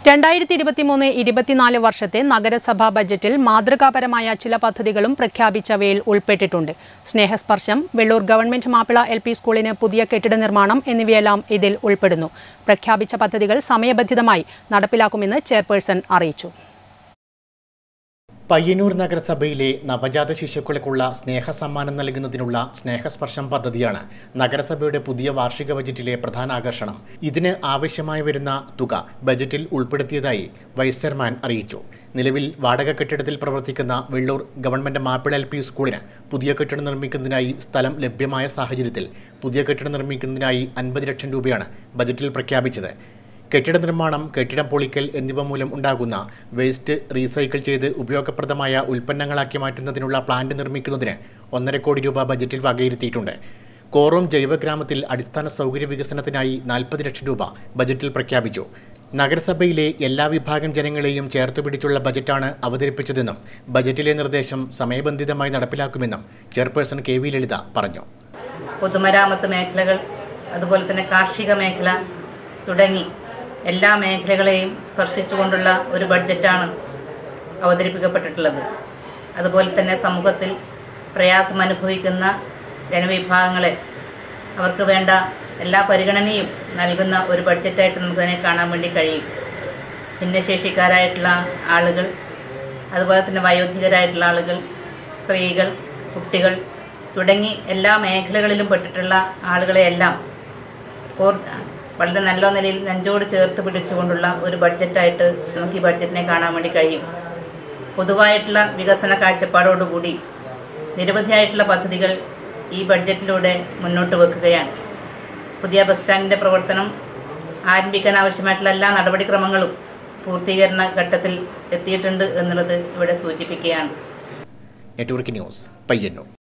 രണ്ടായിരത്തി ഇരുപത്തിമൂന്ന് ഇരുപത്തിനാല് വർഷത്തെ നഗരസഭാ ബജറ്റിൽ മാതൃകാപരമായ ചില പദ്ധതികളും പ്രഖ്യാപിച്ചവയിൽ ഉൾപ്പെട്ടിട്ടുണ്ട് Snehasparsham Vellur government Mappila L P സ്കൂളിന് പുതിയ കെട്ടിട നിർമ്മാണം എന്നിവയെല്ലാം ഇതിൽ ഉൾപ്പെടുന്നു പ്രഖ്യാപിച്ച പദ്ധതികൾ സമയബന്ധിതമായി നടപ്പിലാക്കുമെന്ന് ചെയർപേഴ്സൺ അറിയിച്ചു പയ്യന്നൂർ നഗരസഭയിലെ നവജാത ശിശുക്കൾക്കുള്ള സ്നേഹ സമ്മാനം നൽകുന്നതിനുള്ള സ്നേഹസ്പർശം പദ്ധതിയാണ് നഗരസഭയുടെ പുതിയ വാർഷിക ബജറ്റിലെ പ്രധാന ആകർഷണം ഇതിന് ആവശ്യമായി വരുന്ന തുക ബജറ്റിൽ ഉൾപ്പെടുത്തിയതായി വൈസ് ചെയർമാൻ അറിയിച്ചു നിലവിൽ വാടക കെട്ടിടത്തിൽ പ്രവർത്തിക്കുന്ന Vellur government Mappila L P സ്കൂളിന് പുതിയ കെട്ടിടം നിർമ്മിക്കുന്നതിനായി സ്ഥലം ലഭ്യമായ സാഹചര്യത്തിൽ പുതിയ കെട്ടിടം നിർമ്മിക്കുന്നതിനായി അൻപത് ലക്ഷം രൂപയാണ് ബജറ്റിൽ പ്രഖ്യാപിച്ചത് കെട്ടിട നിർമ്മാണം കെട്ടിടം പൊളിക്കൽ എന്നിവ മൂലം ഉണ്ടാകുന്ന വേസ്റ്റ് റീസൈക്കിൾ ചെയ്ത് ഉപയോഗപ്രദമായ ഉൽപ്പന്നങ്ങളാക്കി മാറ്റുന്നതിനുള്ള പ്ലാന്റ് നിർമ്മിക്കുന്നതിന് ഒന്നര കോടി രൂപ ബജറ്റിൽ വകയിരുത്തിയിട്ടുണ്ട് കോറോം ജൈവഗ്രാമത്തിൽ അടിസ്ഥാന സൗകര്യ വികസനത്തിനായി നാൽപ്പത് ലക്ഷം രൂപ ബജറ്റിൽ പ്രഖ്യാപിച്ചു നഗരസഭയിലെ എല്ലാ വിഭാഗം ജനങ്ങളെയും ചേർത്തുപിടിച്ചുള്ള ബജറ്റാണ് അവതരിപ്പിച്ചതെന്നും ബജറ്റിലെ നിർദ്ദേശം സമയബന്ധിതമായി നടപ്പിലാക്കുമെന്നും ചെയർപേഴ്സൺ കെ വി ലളിത പറഞ്ഞു പൊതുമരാമത്ത് മേഖലകൾ അതുപോലെ തന്നെ കാർഷിക മേഖല തുടങ്ങി എല്ലാ മേഖലകളെയും സ്പർശിച്ചുകൊണ്ടുള്ള ഒരു ബഡ്ജറ്റാണ് അവതരിപ്പിക്കപ്പെട്ടിട്ടുള്ളത് അതുപോലെ തന്നെ സമൂഹത്തിൽ പ്രയാസം അനുഭവിക്കുന്ന ജനവിഭാഗങ്ങളെ അവർക്ക് വേണ്ട എല്ലാ പരിഗണനയും നൽകുന്ന ഒരു ബഡ്ജറ്റായിട്ട് നമുക്കതിനെ കാണാൻ വേണ്ടി കഴിയും ഭിന്നശേഷിക്കാരായിട്ടുള്ള ആളുകൾ അതുപോലെ തന്നെ വയോധികരായിട്ടുള്ള ആളുകൾ സ്ത്രീകൾ കുട്ടികൾ തുടങ്ങി എല്ലാ മേഖലകളിലും പെട്ടിട്ടുള്ള ആളുകളെയെല്ലാം ഓർ വളരെ നല്ല നിലയിൽ നെഞ്ചോട് ചേർത്ത് പിടിച്ചുകൊണ്ടുള്ള ഒരു ബഡ്ജറ്റായിട്ട് നമുക്ക് ഈ ബഡ്ജറ്റിനെ കാണാൻ വേണ്ടി കഴിയും പൊതുവായിട്ടുള്ള വികസന കാഴ്ചപ്പാടോടുകൂടി നിരവധിയായിട്ടുള്ള പദ്ധതികൾ ഈ ബഡ്ജറ്റിലൂടെ മുന്നോട്ട് വെക്കുകയാണ് പുതിയ ബസ് സ്റ്റാൻഡിൻ്റെ പ്രവർത്തനം ആരംഭിക്കാൻ ആവശ്യമായിട്ടുള്ള എല്ലാ നടപടിക്രമങ്ങളും പൂർത്തീകരണ ഘട്ടത്തിൽ എത്തിയിട്ടുണ്ട് എന്നുള്ളത് ഇവിടെ സൂചിപ്പിക്കുകയാണ് നെറ്റ്വർക്ക് ന്യൂസ് പയ്യന്നൂർ